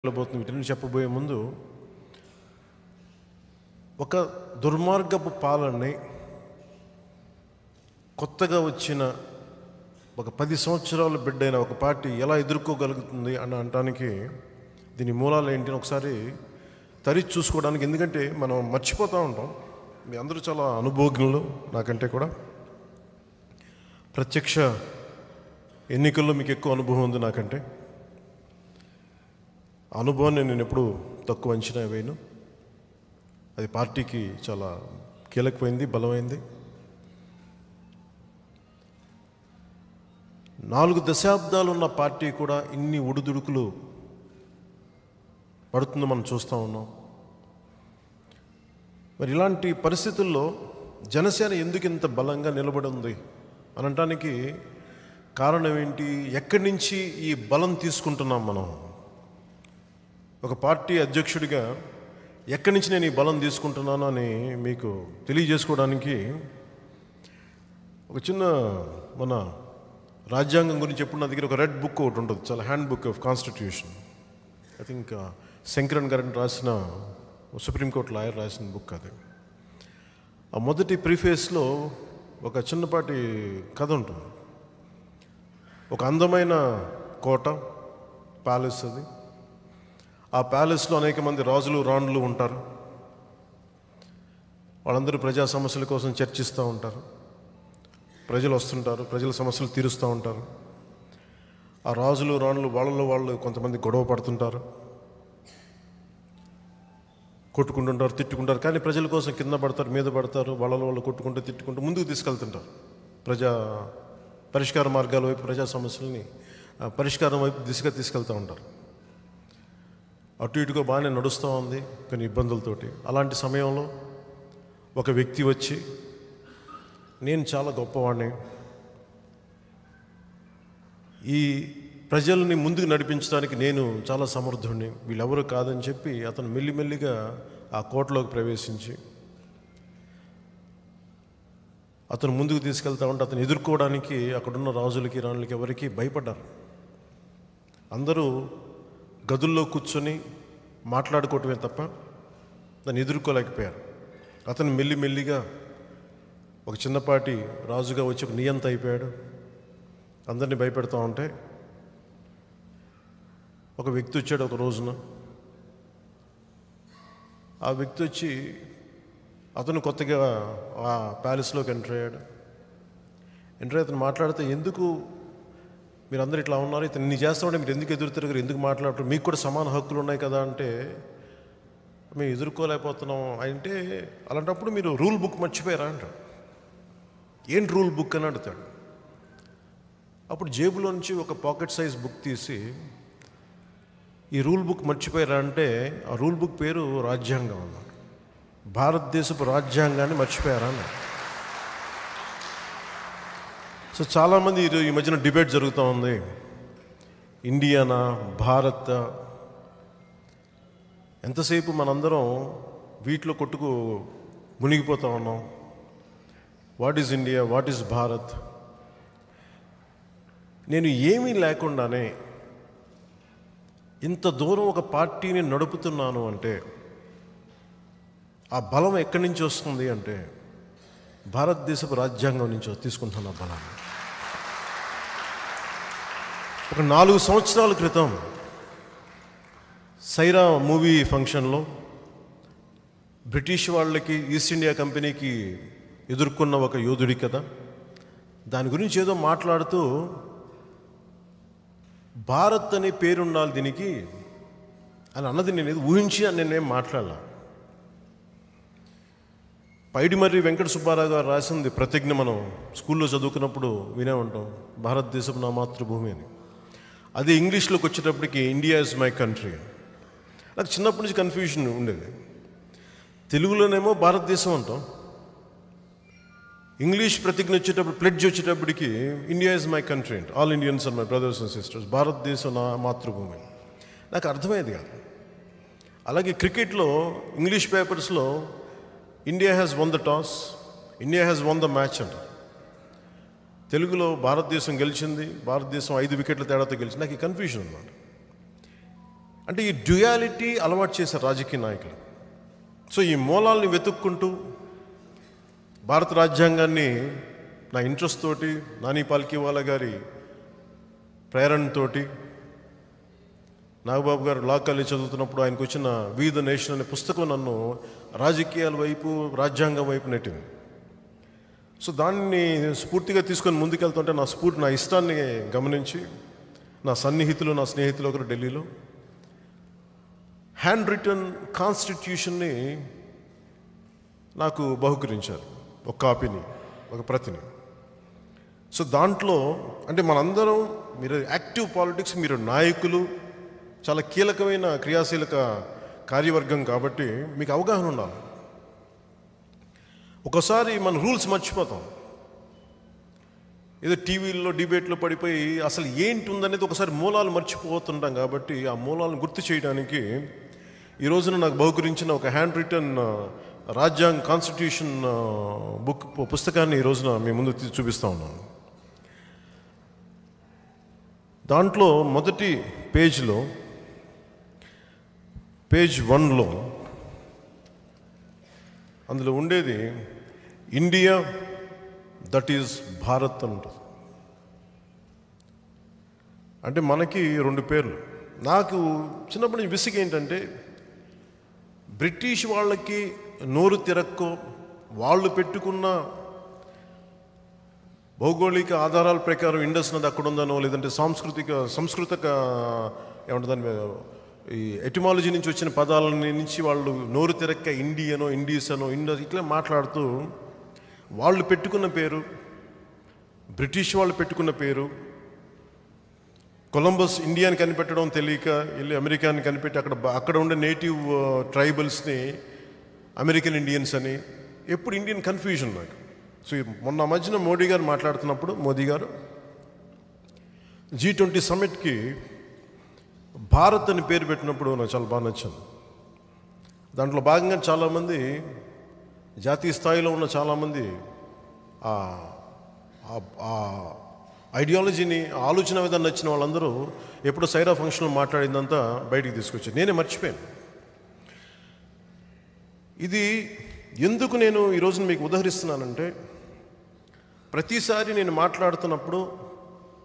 వెళ్ళబోతుంది వీటిని చెప్పబోయే ముందు ఒక దుర్మార్గపు పాలనని కొత్తగా వచ్చిన ఒక పది సంవత్సరాల బిడ్డైన ఒక పార్టీ ఎలా ఎదుర్కోగలుగుతుంది అని అనడానికి దీని మూలాలు ఏంటి అని ఒకసారి తరిచి చూసుకోవడానికి ఎందుకంటే మనం మర్చిపోతూ ఉంటాం మీ అందరూ చాలా అనుభవజ్ఞులు నాకంటే కూడా ప్రత్యక్ష ఎన్నికల్లో మీకు ఎక్కువ అనుభవం ఉంది నాకంటే ఆ అనుభవాన్ని నేను ఎప్పుడు తక్కువ అంచనా వేయను అది పార్టీకి చాలా కీలకమైంది బలమైంది నాలుగు దశాబ్దాలు ఉన్న పార్టీ కూడా ఇన్ని ఉడుదుడుకులు పడుతుందో మనం చూస్తూ ఉన్నాం మరి ఇలాంటి పరిస్థితుల్లో జనసేన ఎందుకు ఇంత బలంగా నిలబడి ఉంది అనటానికి కారణం ఏంటి ఎక్కడి నుంచి ఈ బలం తీసుకుంటున్నాం మనం ఒక పార్టీ అధ్యక్షుడిగా ఎక్కడి నుంచి నేను ఈ బలం తీసుకుంటున్నాను అని మీకు తెలియజేసుకోవడానికి ఒక చిన్న మన రాజ్యాంగం గురించి ఎప్పుడు నా దగ్గర ఒక రెడ్ బుక్ ఒకటి ఉంటుంది చాలా hand book of constitution I think Sankaran గారిని రాసిన సుప్రీంకోర్టు లాయర్ రాసిన బుక్ అది ఆ మొదటి ప్రీఫేస్లో ఒక చిన్నపాటి కథ ఉంటుంది ఒక అందమైన కోట ప్యాలెస్ అది ఆ ప్యాలెస్లో అనేక మంది రాజులు రాణులు ఉంటారు వాళ్ళందరూ ప్రజా సమస్యల కోసం చర్చిస్తూ ఉంటారు ప్రజలు వస్తుంటారు ప్రజల సమస్యలు తీరుస్తూ ఉంటారు ఆ రాజులు రాణులు వాళ్ళలో వాళ్ళు కొంతమంది గొడవ పడుతుంటారు కొట్టుకుంటుంటారు తిట్టుకుంటారు కానీ ప్రజల కోసం కింద పడతారు మీద పడతారు వాళ్ళలో వాళ్ళు కొట్టుకుంటూ తిట్టుకుంటూ ముందుకు తీసుకెళ్తుంటారు ప్రజా పరిష్కార మార్గాల వైపు ప్రజా సమస్యల్ని ఆ, పరిష్కారం వైపు దిశగా తీసుకెళ్తూ ఉంటారు అటు ఇటుగా బాగానే నడుస్తూ ఉంది కొన్ని ఇబ్బందులతోటి అలాంటి సమయంలో ఒక వ్యక్తి వచ్చి నేను చాలా గొప్పవాడిని ఈ ప్రజల్ని ముందుకు నడిపించడానికి నేను చాలా సమర్థుడిని వీళ్ళెవరు కాదని చెప్పి అతను మెల్లిమెల్లిగా ఆ కోటలోకి ప్రవేశించి అతను ముందుకు తీసుకెళ్తా ఉంటే అతను ఎదుర్కోవడానికి అక్కడున్న రాజులకి రాణులకి ఎవరికి భయపడ్డారు అందరూ గదుల్లో కూర్చొని మాట్లాడుకోవటమే తప్ప దాన్ని ఎదుర్కోలేకపోయారు అతను మెల్లి మెల్లిగా ఒక చిన్నపాటి రాజుగా వచ్చి ఒక నియంత అయిపోయాడు అందరినీ భయపెడతా ఉంటే ఒక వ్యక్తి వచ్చాడు ఒక రోజున ఆ వ్యక్తి వచ్చి అతను కొత్తగా ఆ ప్యాలెస్లోకి ఎంటర్ అయ్యాడు ఎంటర్ అయ్యి అతను మాట్లాడితే ఎందుకు మీరు అందరు ఇట్లా ఉన్నారు ఇతను నీ చేస్తామంటే మీరు ఎందుకు ఎదురు తిరగరు ఎందుకు మాట్లాడరు మీకు కూడా సమాన హక్కులు ఉన్నాయి కదా అంటే మేము ఎదుర్కోలేకపోతున్నాం అంటే అలాంటప్పుడు మీరు రూల్ బుక్ మర్చిపోయారా అంటాడు ఏంటి రూల్ బుక్ అని అడుగుతాడు అప్పుడు జేబులోంచి ఒక పాకెట్ సైజ్ బుక్ తీసి ఈ రూల్ బుక్ మర్చిపోయారా అంటే ఆ రూల్ బుక్ పేరు రాజ్యాంగం అన్నాడు భారతదేశపు రాజ్యాంగాన్ని మర్చిపోయారా అన్నాడు సో చాలామంది ఈ- ఈ మధ్యన డిబేట్ జరుగుతూ ఉంది ఇండియానా భారత్ ఎంతసేపు మనందరం వీటిలో కొట్టుకు మునిగిపోతా ఉన్నాం what is India what is Bharat నేను ఏమీ లేకుండానే ఇంత దూరం ఒక పార్టీని నడుపుతున్నాను అంటే ఆ బలం ఎక్కడి నుంచి వస్తుంది అంటే భారతదేశపు రాజ్యాంగం నుంచి తీసుకుంటున్న ఆ బలాన్ని ఒక నాలుగు సంవత్సరాల క్రితం సైరా మూవీ ఫంక్షన్లో బ్రిటిష్ వాళ్ళకి ఈస్ట్ ఇండియా కంపెనీకి ఎదుర్కొన్న ఒక యోధుడి కదా దాని గురించి ఏదో మాట్లాడుతూ భారత్ అనే పేరుండాలి దీనికి అని అన్నది నేను ఏదో ఊహించి అని నేనేం మాట్లాడాల పైడిమర్రి వెంకట సుబ్బారావు గారు రాసింది ప్రతిజ్ఞ మనం స్కూల్లో చదువుకున్నప్పుడు వినే ఉంటాం భారతదేశం నా మాతృభూమి అని అది ఇంగ్లీష్లోకి వచ్చేటప్పటికి ఇండియా ఇస్ మై కంట్రీ నాకు చిన్నప్పటి నుంచి కన్ఫ్యూజన్ ఉండేది తెలుగులోనేమో భారతదేశం అంటాం ఇంగ్లీష్ ప్రతిజ్ఞ వచ్చేటప్పుడు ప్లెడ్జ్ వచ్చేటప్పటికి India is my country and all Indians are my brothers and sisters భారతదేశం నా మాతృభూమి నాకు అర్థమయ్యేది కాదు అలాగే క్రికెట్లో ఇంగ్లీష్ పేపర్స్లో India has won the toss India has won the match అంటారు తెలుగులో భారతదేశం గెలిచింది భారతదేశం ఐదు వికెట్ల తేడాతో గెలిచింది నాకు ఈ కన్ఫ్యూజన్ అన్నమాట అంటే ఈ డ్యుయాలిటీ అలవాటు చేశారు రాజకీయ నాయకులు సో ఈ మూలాల్ని వెతుక్కుంటూ భారత రాజ్యాంగాన్ని నా ఇంట్రెస్ట్ తోటి నాని పాల్కివాల గారి ప్రేరణతోటి నాగబాబు గారు లా కాలేజ్ చదువుతున్నప్పుడు ఆయనకు వచ్చిన వీ ద నేషన్ అనే పుస్తకం నన్ను రాజకీయాల వైపు రాజ్యాంగం వైపు నెట్టింది సో దాన్ని స్ఫూర్తిగా తీసుకొని ముందుకెళ్తుంటే నా స్ఫూర్తి నా ఇష్టాన్ని గమనించి నా సన్నిహితులు నా స్నేహితులు ఒకరు ఢిల్లీలో హ్యాండ్ రిటర్న్ కాన్స్టిట్యూషన్ని నాకు బహుకరించారు ఒక కాపీని ఒక ప్రతిని సో దాంట్లో అంటే మనందరం మీరు యాక్టివ్ పాలిటిక్స్ మీరు నాయకులు చాలా కీలకమైన క్రియాశీలక కార్యవర్గం కాబట్టి మీకు అవగాహన ఉండాలి ఒకసారి మన రూల్స్ మర్చిపోతాం ఏదో టీవీల్లో డిబేట్లో పడిపోయి అసలు ఏంటి ఉందనేది ఒకసారి మూలాలు మర్చిపోతుంటాం కాబట్టి ఆ మూలాలను గుర్తు చేయడానికి ఈ రోజున నాకు బహుకరించిన ఒక హ్యాండ్ రిటర్న్ రాజ్యాంగ కాన్స్టిట్యూషన్ బుక్ పుస్తకాన్ని ఈ రోజున మీ ముందు తీ- చూపిస్తా ఉన్నాను దాంట్లో మొదటి పేజ్లో పేజ్ వన్లో అందులో ఉండేది ఇండియా దట్ ఈజ్ భారత్ అని ఉంటుంది అంటే మనకి రెండు పేర్లు నాకు చిన్నప్పటి నుంచి విసిగి ఏంటంటే బ్రిటిష్ వాళ్ళకి నోరు తిరక్కో వాళ్ళు పెట్టుకున్న భౌగోళిక ఆధారాల ప్రకారం ఇండస్ నది అక్కడ ఉందనో లేదంటే సాంస్కృతిక సంస్కృతిక ఏమంటుంది దాని మీద ఈ ఎటిమాలజీ నుంచి వచ్చిన పదాల నుంచి వాళ్ళు నోరు తిరక్క ఇండియనో ఇండీస్ అనో ఇండస్ ఇట్లా మాట్లాడుతూ వాళ్ళు పెట్టుకున్న పేరు బ్రిటిష్ వాళ్ళు పెట్టుకున్న పేరు కొలంబస్ ఇండియాని కనిపెట్టడం తెలియక వెళ్ళి అమెరికాని కనిపెట్టి అక్కడ బ- అక్కడ ఉండే నేటివ్ ట్రైబల్స్ని అమెరికన్ ఇండియన్స్ అని ఎప్పుడు ఇండియన్ కన్ఫ్యూజన్ నాకు సో ఈ మొన్న మధ్యన మోడీ గారు మాట్లాడుతున్నప్పుడు మోదీ గారు జీ ట్వంటీ సమ్మిట్కి భారత్ అని పేరు పెట్టినప్పుడు నాకు చాలా బాగా నచ్చింది దాంట్లో భాగంగా చాలామంది జాతీయ స్థాయిలో ఉన్న చాలామంది ఆ ఆ- ఆ ఐడియాలజీని ఆ ఆలోచన విధానం నచ్చిన వాళ్ళందరూ ఎప్పుడు సైరా ఫంక్షన్లో మాట్లాడిందంతా బయటికి తీసుకొచ్చారు నేనే మర్చిపోయాను ఇది ఎందుకు నేను ఈరోజు మీకు ఉదహరిస్తున్నానంటే ప్రతిసారి నేను మాట్లాడుతున్నప్పుడు